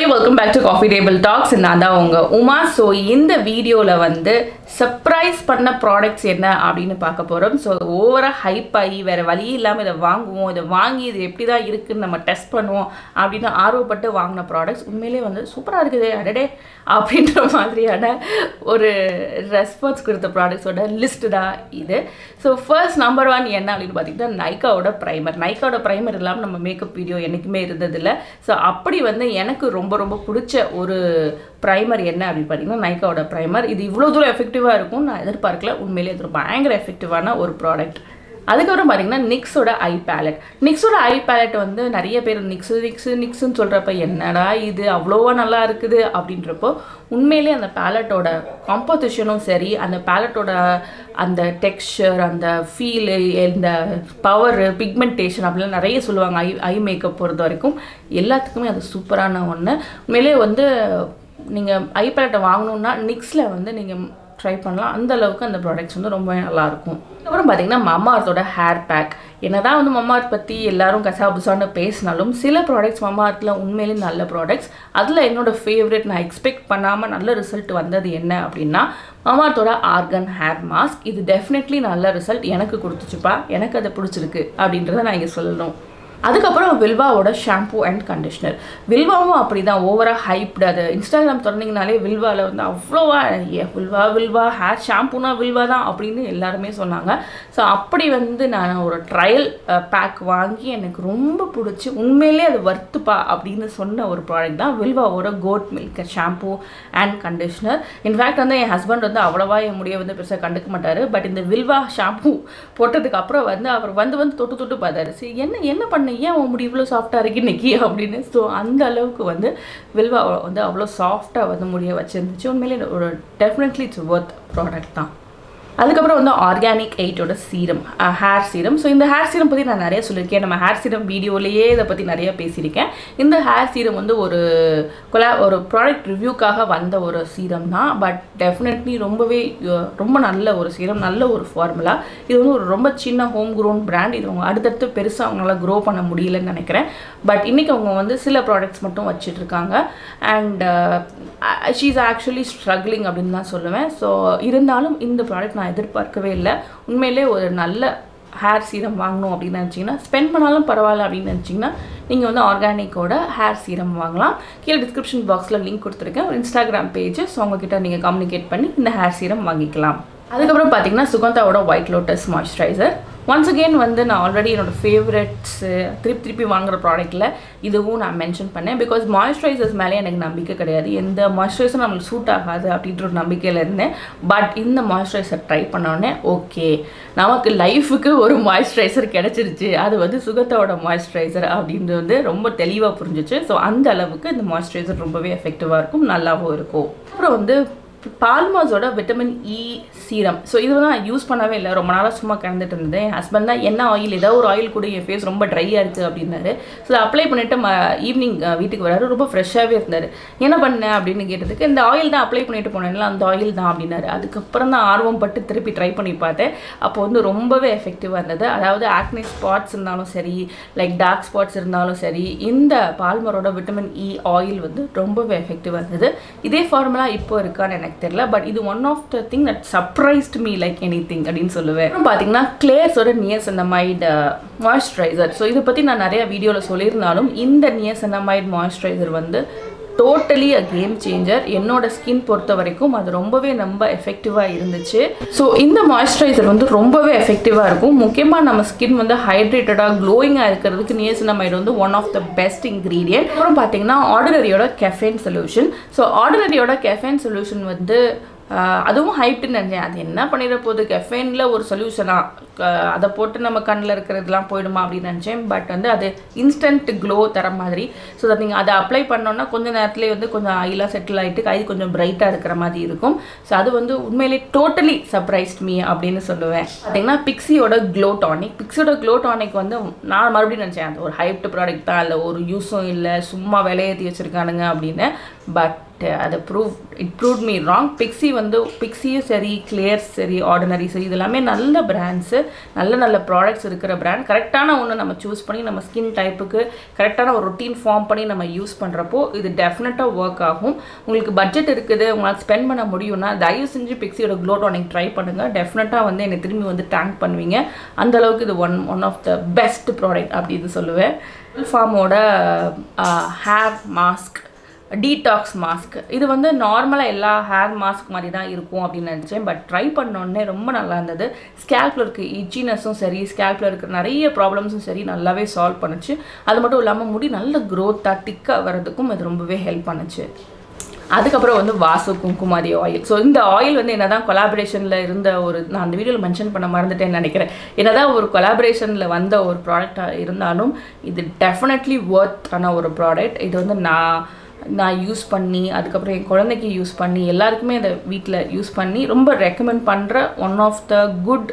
welcome back to coffee table talks நான் தான் உங்க உமா ஸோ இந்த வீடியோவில் வந்து சர்ப்ரைஸ் பண்ண ப்ராடக்ட்ஸ் என்ன அப்படின்னு பார்க்க போகிறோம் ஸோ ஓவராக ஹைப் ஆகி வேறு வழி இல்லாமல் இதை வாங்குவோம் இதை வாங்கி இது எப்படி தான் இருக்குன்னு நம்ம டெஸ்ட் பண்ணுவோம் அப்படின்னு ஆர்வப்பட்டு வாங்கின ப்ராடக்ட்ஸ் உண்மையிலே வந்து சூப்பராக இருக்குது அடடே அப்படின்ற மாதிரியான ஒரு ரெஸ்பான்ஸ் கொடுத்த ப்ராடக்ட்ஸோட லிஸ்ட் தான் இது ஸோ ஃபர்ஸ்ட் நம்பர் ஒன் என்ன அப்படின்னு பார்த்தீங்கன்னா நைக்காவோட ப்ரைமர் நைக்காவோட ப்ரைமர் இல்லாமல் நம்ம மேக்கப் வீடியோ என்றைக்குமே இருந்ததில்ல ஸோ அப்படி வந்து எனக்கு ரொம்ப ரொம்ப பிடிச்ச ஒரு ப்ரைமர் என்ன அப்படின்னு பார்த்தீங்கன்னா நைக்காவோட ப்ரைமர் இது இவ்வளோ தூரம் எஃபெக்டிவாக இருக்கும் நான் எதிர்பார்க்கல உண்மையிலேயே இது ஒரு பயங்கர எஃபெக்டிவான ஒரு ப்ராடக்ட் அதுக்கப்புறம் பார்த்தீங்கன்னா நிக்ஸோட ஐ பேலட் நிக்ஸோட ஐ பேலட் வந்து நிறைய பேர் நிக்ஸு நிக்ஸு நிக்ஸுன்னு சொல்கிறப்ப என்னடா இது அவ்வளோவா நல்லா இருக்குது அப்படின்றப்போ உண்மையிலே அந்த பேலட்டோட காம்போசிஷனும் சரி அந்த பேலட்டோட அந்த டெக்ஸ்சர் அந்த ஃபீலு இந்த பவரு பிக்மெண்டேஷன் அப்படிலாம் நிறைய சொல்லுவாங்க ஐ ஐ மேக்கப் பொறுத்த வரைக்கும் எல்லாத்துக்குமே அது சூப்பரான ஒன்று உண்மையிலே வந்து நீங்கள் ஐ பேலட்டை வாங்கணுன்னா நிக்ஸில் வந்து நீங்கள் ட்ரை பண்ணலாம் அந்த அளவுக்கு அந்த ப்ராடக்ட்ஸ் வந்து ரொம்ப நல்லாயிருக்கும் அப்புறம் பார்த்தீங்கன்னா மம்மார்த்தோட ஹேர் பேக் என்னதான் வந்து மம்மார்த் பற்றி எல்லாரும் கசாபுசான்னு பேசினாலும் சில ப்ராடக்ட்ஸ் மம்மார்த்தில் உண்மையிலே நல்ல ப்ராடக்ட்ஸ் அதில் என்னோட ஃபேவரட் நான் எக்ஸ்பெக்ட் பண்ணாமல் நல்ல ரிசல்ட் வந்தது என்ன அப்படின்னா மமார்த்தோட ஆர்கன் ஹேர் மாஸ்க் இது டெஃபினெட்லி நல்ல ரிசல்ட் எனக்கு கொடுத்துச்சுப்பா எனக்கு அது பிடிச்சிருக்கு அப்படின்றத நான் இங்கே சொல்லணும் அதுக்கப்புறம் வில்வாவோட ஷாம்பூ அண்ட் கண்டிஷ்னர் வில்வாவும் அப்படி தான் ஓவராக ஹைப்டு அது இன்ஸ்டாகிராம் திறந்தீங்கனாலே வில்வாவில் வந்து அவ்வளோவா ஏ வில்வா வில்வா ஹேர் ஷாம்பூனா வில்வா தான் அப்படின்னு எல்லாருமே சொன்னாங்க ஸோ அப்படி வந்து நான் ஒரு ட்ரையல் பேக் வாங்கி எனக்கு ரொம்ப பிடிச்சி உண்மையிலே அது வர்த்துப்பா அப்படின்னு சொன்ன ஒரு ப்ராடக்ட் தான் வில்வாவோட goat milk shampoo and conditioner in fact வந்து என் ஹஸ்பண்ட் வந்து அவ்வளோவா என் முடியை வந்து பெருசாக கண்டுக்க மாட்டார் பட் இந்த வில்வா ஷாம்பூ போட்டதுக்கு அப்புறம் வந்து அவர் வந்து வந்து தொட்டு தொட்டு பார்த்தாரு சரி என்ன என்ன பண்ண ஏன் உன் முடி இவ்வளோ சாஃப்டாக இருக்கு இன்னைக்கு அப்படின்னு ஸோ அந்த அளவுக்கு வந்து வில்வா வந்து அவ்வளோ சாஃப்டாக வந்து முடிய வச்சுருந்துச்சு உண்மையிலே ஒரு டெஃபினெட்லி இட்ஸ் ஒர்த் ப்ராடக்ட் தான் அதுக்கப்புறம் வந்து ஆர்கானிக் எயிட்டோட சீரம் ஹேர் சீரம் ஸோ இந்த ஹேர் சீரம் பற்றி நான் நிறைய சொல்லியிருக்கேன் நம்ம ஹேர் சீரம் வீடியோலேயே இதை பற்றி நிறைய பேசியிருக்கேன் இந்த ஹேர் சீரம் வந்து ஒரு கொலா ஒரு ப்ராடக்ட் ரிவ்யூக்காக வந்த ஒரு சீரம் தான் பட் டெஃபினெட்லி ரொம்பவே அஹ், ரொம்ப நல்ல ஒரு சீரம் நல்ல ஒரு ஃபார்முலா இது வந்து ஒரு ரொம்ப சின்ன ஹோம் க்ரோன் பிராண்ட் இது அவங்க அடுத்தடுத்து பெருசாக அவங்களால க்ரோ பண்ண முடியலன்னு நினைக்கிறேன் பட் இன்றைக்கி அவங்க வந்து சில ப்ராடக்ட்ஸ் மட்டும் வச்சுட்டு இருக்காங்க and she is actually struggling அப்படின்னு தான் சொல்லுவேன் ஸோ இருந்தாலும் இந்த ப்ராடக்ட் நான் எதிர்பார்க்கவே இல்லை உண்மையிலே ஒரு நல்ல ஹேர் சீரம் வாங்கணும் அப்படின்னு நினச்சிங்கன்னா ஸ்பெண்ட் பண்ணாலும் பரவாயில்ல அப்படின்னு நினச்சிங்கன்னா நீங்கள் வந்து ஆர்கானிக்கோட ஹேர் சீரம் வாங்கலாம் கீழே டிஸ்கிரிப்ஷன் பாக்ஸில் லிங்க் கொடுத்துருக்கேன் ஒரு இன்ஸ்டாகிராம் பேஜ் ஸோ உங்ககிட்ட நீங்கள் கம்யூனிகேட் பண்ணி இந்த ஹேர் சீரம் வாங்கிக்கலாம் அதுக்கப்புறம் பார்த்தீங்கன்னா சுகந்தாவோட white lotus moisturiser once again வந்து நான் ஆல்ரெடி என்னோடய ஃபேவரட்ஸு திருப்பி திருப்பி வாங்குற ப்ராடக்ட்டில் இதுவும் நான் மென்ஷன் பண்ணேன் பிகாஸ் மாய்ஸ்சரைசர்ஸ் மேலே எனக்கு நம்பிக்கை கிடையாது எந்த மாய்ஸ்சரைசரும் நம்மளுக்கு சூட் ஆகாது அப்படின்ற ஒரு நம்பிக்கையில் இருந்தேன் பட் இந்த மாய்ஸ்சரைசர் ட்ரை பண்ணோடனே ஓகே நமக்கு லைஃபுக்கு ஒரு மாய்ஸ்சரைசர் கிடச்சிருச்சு அது வந்து சுகத்தாவோட மாய்ஸ்சரைசர் அப்படின்றது வந்து ரொம்ப தெளிவாக புரிஞ்சிச்சு ஸோ அந்த அளவுக்கு இந்த மாய்ஸ்சரைசர் ரொம்பவே எஃபெக்டிவாக இருக்கும் நல்லாவும் இருக்கும் அப்புறம் வந்து பால்மாஸோட விட்டமின் இ சீரம் ஸோ இது வந்து நான் யூஸ் பண்ணவே இல்லை ரொம்ப நாளாக சும்மா கிடந்துட்டு இருந்தேன் என் ஹஸ்பண்ட் தான் என்ன ஆயில் ஏதாவது ஒரு ஆயில் கூட என் ஃபேஸ் ரொம்ப ட்ரையாக இருக்குது அப்படின்னாரு ஸோ அப்ளை பண்ணிவிட்டு ம ஈவினிங் வீட்டுக்கு வராரு ரொம்ப ஃப்ரெஷ்ஷாகவே இருந்தார் என்ன பண்ணேன் அப்படின்னு கேட்டதுக்கு இந்த ஆயில் தான் அப்ளை பண்ணிட்டு போனேன்ல அந்த ஆயில் தான் அப்படின்னாரு அதுக்கப்புறம் தான் ஆர்வம் பட்டு திருப்பி ட்ரை பண்ணி பார்த்தேன் அப்போ வந்து ரொம்பவே எஃபெக்டிவாக இருந்தது அதாவது ஆக்னி ஸ்பாட்ஸ் இருந்தாலும் சரி லைக் டார்க் ஸ்பாட்ஸ் இருந்தாலும் சரி இந்த பால்மரோட விட்டமின் இ ஆயில் வந்து ரொம்பவே எஃபெக்டிவாக இருந்தது இதே ஃபார்முலா இப்போ இருக்கான்னு எனக்கு தெரியல பட் இது one of the thing that surprised me like anything அப்படின்னு சொல்லுவேன் அப்புறம் பார்த்தீங்கன்னா கிளேர்ஸோட நியசனமைட் மாய்ஸ்சரைசர் ஸோ இதை பற்றி நான் நிறைய வீடியோவில் சொல்லியிருந்தாலும் இந்த நியசனமைட் மாய்ஸ்சரைசர் வந்து டோட்டலி அ கேம் சேஞ்சர் என்னோட ஸ்கின் பொறுத்த வரைக்கும் அது ரொம்பவே ரொம்ப எஃபெக்டிவாக இருந்துச்சு ஸோ இந்த மாய்ஸ்சரைசர் வந்து ரொம்பவே எஃபெக்டிவாக இருக்கும் முக்கியமாக நம்ம ஸ்கின் வந்து ஹைட்ரேட்டடாக க்ளோயிங்காக இருக்கிறதுக்கு நியசனமைடு வந்து one of the best ingredient அப்புறம் பார்த்தீங்கன்னா ஆர்டினரியோட கெஃபைன் சொல்யூஷன் ஸோ ஆர்டினரியோட கெஃபைன் சொல்யூஷன் வந்து ஆஹ் அதுவும் ஹைப்டுன்னு நினச்சேன் அது என்ன பண்ணிட போகுது கெஃபைனில் ஒரு சொல்யூஷனா அதை போட்டு நம்ம கண்ணில் இருக்கிறதுலாம் போயிடுமா அப்படின்னு நினச்சேன் பட் வந்து அது இன்ஸ்டன்ட் க்ளோ தர மாதிரி ஸோ தட் நீங்கள் அதை அப்ளை பண்ணோன்னா கொஞ்ச நேரத்துலேயே வந்து கொஞ்சம் ஆயிலாக செட்டில் ஆகிட்டு கை கொஞ்சம் பிரைட்டாக இருக்கிற மாதிரி இருக்கும் ஸோ அது வந்து உண்மையிலே டோட்டலி சர்ப்ரைஸ்ட் மீ அப்படின்னு சொல்லுவேன் பார்த்தீங்கன்னா பிக்ஸியோட க்ளோ டானிக் பிக்ஸியோட க்ளோ டானிக் வந்து நான் மறுபடியும் நினச்சேன் அது ஒரு ஹைப்டு ப்ராடக்ட் தான் இல்லை ஒரு யூஸும் இல்லை சும்மா விலையேற்றி வச்சுருக்கானுங்க அப்படின்னு பட் அதை prove it prove me wrong Pixi வந்து பிக்ஸியும் சரி கிளியர்ஸ் சரி ஆர்டினரி சரி இது எல்லாமே நல்ல பிராண்ட்ஸு நல்ல நல்ல ப்ராடக்ட்ஸ் இருக்கிற பிராண்ட் கரெக்டான ஒன்று நம்ம சூஸ் பண்ணி நம்ம ஸ்கின் டைப்புக்கு கரெக்டான ஒரு ரொட்டீன் ஃபார்ம் பண்ணி நம்ம யூஸ் பண்ணுறப்போ இது டெஃபினட்டாக ஒர்க் ஆகும் உங்களுக்கு பட்ஜெட் இருக்குது உங்களுக்கு ஸ்பெண்ட் பண்ண முடியும்னா தயவு செஞ்சு பிக்ஸியோட க்ளோ டானிக் ட்ரை பண்ணுங்கள் டெஃபினட்டாக வந்து என்னை திரும்பி வந்து தேங்க் பண்ணுவீங்க அந்த அளவுக்கு இது one one of the best product அப்படின்னு சொல்லுவேன் ஃபார்மோட ஹேர் மாஸ்க் டீடாக்ஸ் மாஸ்க் இது வந்து நார்மலாக எல்லா ஹேர் மாஸ்க் மாதிரி தான் இருக்கும் அப்படின்னு நினச்சேன் பட் ட்ரை பண்ணோடனே ரொம்ப நல்லா இருந்தது ஸ்கேல்பில் இருக்க இச்சினஸும் சரி ஸ்கேல்பில் இருக்கிற நிறைய ப்ராப்ளம்ஸும் சரி நல்லாவே சால்வ் பண்ணுச்சு அது மட்டும் இல்லாமல் முடி நல்ல க்ரோத்தாக திக்காக வர்றதுக்கும் இது ரொம்பவே ஹெல்ப் பண்ணுச்சு அதுக்கப்புறம் வந்து வாசு குங்குமாரி ஆயில் ஸோ இந்த ஆயில் வந்து என்னதான் கொலாபரேஷனில் இருந்த ஒரு நான் அந்த வீடியோவில் மென்ஷன் பண்ண மறந்துட்டேன்னு நினைக்கிறேன் என்னதான் ஒரு கொலாபரேஷனில் வந்த ஒரு ப்ராடக்டாக இருந்தாலும் இது டெஃபினெட்லி ஒர்த்தான ஒரு ப்ராடக்ட் இது வந்து நான் நான் யூஸ் பண்ணி அதுக்கப்புறம் என் குழந்தைக்கு யூஸ் பண்ணி எல்லாருக்குமே அதை வீட்டில் யூஸ் பண்ணி ரொம்ப ரெக்கமெண்ட் பண்ணுற one of the good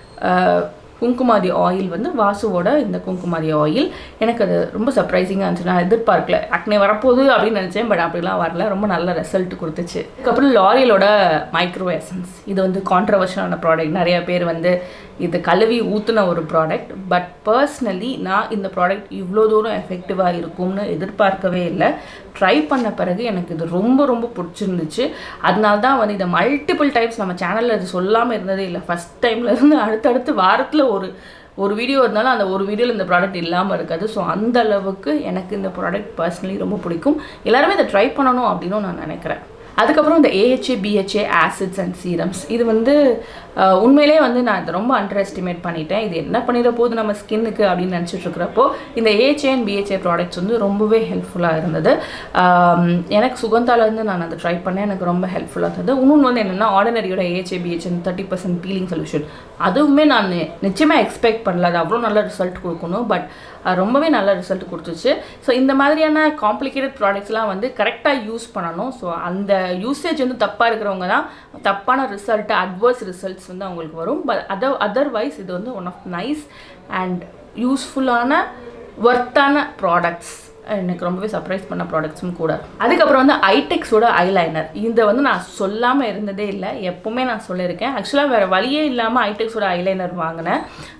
Kumkumadi oil வந்து வாசுவோட இந்த குங்குமாதி ஆயில் எனக்கு அது ரொம்ப சர்ப்ரைசிங்காக இருந்துச்சு நான் எதிர்பார்க்கல அக்னே வரப்போகுது அப்படின்னு நினச்சேன் பட் அப்படிலாம் வரல ரொம்ப நல்ல ரிசல்ட் கொடுத்துச்சு அதுக்கப்புறம் லாரியலோட மைக்ரோ எசன்ஸ் இது வந்து கான்ட்ரவர்ஷனான ப்ராடக்ட் நிறைய பேர் வந்து இது கழுவி ஊற்றின ஒரு ப்ராடக்ட் பட் பர்சனலி நான் இந்த ப்ராடக்ட் இவ்வளோ தூரம் எஃபெக்டிவாக இருக்கும்னு எதிர்பார்க்கவே இல்லை ட்ரை பண்ண பிறகு எனக்கு இது ரொம்ப ரொம்ப பிடிச்சிருந்துச்சு அதனால தான் வந்து இதை மல்டிபிள் டைம்ஸ் நம்ம சேனலில் இது சொல்லாமல் இருந்ததே இல்லை ஃபஸ்ட் டைம்ல இருந்து அடுத்தடுத்து வாரத்தில் ஒரு ஒரு வீடியோ இருந்தாலும் அந்த ஒரு வீடியோவில் இந்த ப்ராடக்ட் இல்லாமல் இருக்காது ஸோ அந்த அளவுக்கு எனக்கு இந்த ப்ராடக்ட் பர்சனலி ரொம்ப பிடிக்கும் எல்லாருமே இதை ட்ரை பண்ணணும் அப்படின்னு நான் நினைக்கிறேன் அதுக்கப்புறம் இந்த AHA BHA acids and serums இது வந்து அஹ், உண்மையிலே வந்து நான் இதை ரொம்ப அண்டர் எஸ்டிமேட் பண்ணிட்டேன் இது என்ன பண்ணிட போகுது நம்ம ஸ்கின்னுக்கு அப்படின்னு நினச்சிட்டு இருக்கிறப்போ இந்த ஏஹெச்ஏ அண்ட் பிஹெச்ஏ ப்ராடக்ட்ஸ் வந்து ரொம்பவே ஹெல்ப்ஃபுல்லாக இருந்தது ஆம், எனக்கு சுகந்தால இருந்து நான் அதை ட்ரை பண்ணேன் எனக்கு ரொம்ப ஹெல்ப்ஃபுல்லாக இருந்தது இன்னொன்று வந்து என்னென்னா ஆர்டினரியோட AHA BHA thirty percent peeling solution அதுவுமே நான் நி- நிச்சயமா எக்ஸ்பெக்ட் பண்ணல அது அவ்வளோ நல்ல ரிசல்ட் கொடுக்கணும் பட் ரொம்பவே நல்ல ரிசல்ட் கொடுத்துச்சு ஸோ இந்த மாதிரியான காம்ப்ளிகேட்டட் ப்ராடக்ட்ஸ்லாம் வந்து கரெக்டாக யூஸ் பண்ணணும் ஸோ அந்த யூசேஜ் வந்து தப்பாக இருக்கிறவங்க தான் தப்பான ரிசல்ட் அட்வர்ஸ் ரிசல்ட்ஸ் வந்து அவங்களுக்கு வரும் பட் அதர் அதர்வைஸ் இது வந்து ஒன் ஆஃப் நைஸ் அண்ட் யூஸ்ஃபுல்லான ஒர்த்தான ப்ராடக்ட்ஸ் எனக்கு ரொம்பவே சர்ப்ரைஸ் பண்ண ப்ராடக்ட்ஸும் கூட அதுக்கப்புறம் வந்து ஐடெக்ஸோட ஐலைனர் இந்த வந்து நான் சொல்லாமல் இருந்ததே இல்லை எப்போவுமே நான் சொல்லியிருக்கேன் ஆக்சுவலாக வேறு வழியே இல்லாமல் ஐடெக்ஸோட ஐலைனர் வாங்கினேன்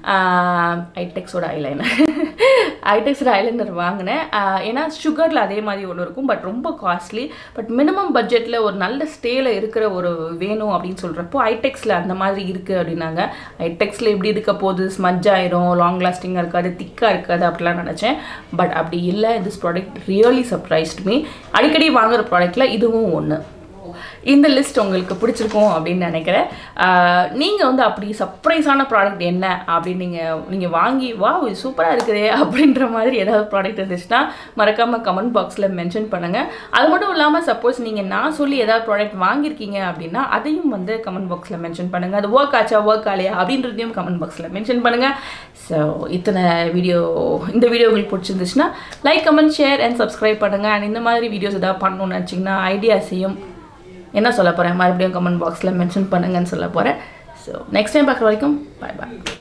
ஐடெக்ஸோட ஐலைனர் ஐடெக்ஸோட ஐலைனர் வாங்கினேன் ஆஹ் ஏன்னா சுகரில் அதே மாதிரி ஒன்று இருக்கும் பட் ரொம்ப காஸ்ட்லி பட் மினிமம் பட்ஜெட்டில் ஒரு நல்ல ஸ்டேல இருக்கிற ஒரு வேணும் அப்படின்னு சொல்கிறப்போ ஐடெக்ஸில் அந்த மாதிரி இருக்குது அப்படின்னாங்க ஐடெக்ஸில் எப்படி இருக்க போகுது ஸ்மஜ் ஆயிரும் லாங் லாஸ்டிங்காக இருக்காது திக்காக இருக்காது அப்படிலாம் நினச்சேன் பட் அப்படி இல்லை this product really surprised me அடிக்கடி வாங்குற ப்ராடக்ட்டில் இதுவும் ஒன்று இந்த லிஸ்ட் உங்களுக்கு பிடிச்சிருக்கும் அப்படின்னு நினைக்கிறேன் நீங்கள் வந்து அப்படி சர்ப்ரைஸான ப்ராடக்ட் என்ன அப்படின்னு நீங்கள் நீங்கள் வாங்கி வா இது சூப்பராக இருக்குதே அப்படின்ற மாதிரி ஏதாவது ப்ராடக்ட் இருந்துச்சுன்னா மறக்காமல் கமெண்ட் பாக்ஸில் மென்ஷன் பண்ணுங்கள் அது மட்டும் இல்லாமல் சப்போஸ் நீங்கள் நான் சொல்லி ஏதாவது ப்ராடக்ட் வாங்கியிருக்கீங்க அப்படின்னா அதையும் வந்து கமெண்ட் பாக்ஸில் மென்ஷன் பண்ணுங்கள் அது ஒர்க் ஆச்சா ஒர்க் ஆலையா அப்படின்றதையும் கமெண்ட் பாக்ஸில் மென்ஷன் பண்ணுங்கள் ஸோ இத்தனை வீடியோ இந்த வீடியோ உங்களுக்கு பிடிச்சிருந்துச்சுன்னா like comment share and subscribe பண்ணுங்கள் அண்ட் இந்த மாதிரி வீடியோஸ் ஏதாவது பண்ணணும்னு நினச்சிங்கன்னா ஐடியாஸையும் என்ன சொல்ல போகிறேன் மறுபடியும் கமெண்ட் பாக்ஸில் மென்ஷன் பண்ணுங்கன்னு சொல்ல போகிறேன் ஸோ நெக்ஸ்ட் டைம் பார்க்குற வரைக்கும் பாய் பாய்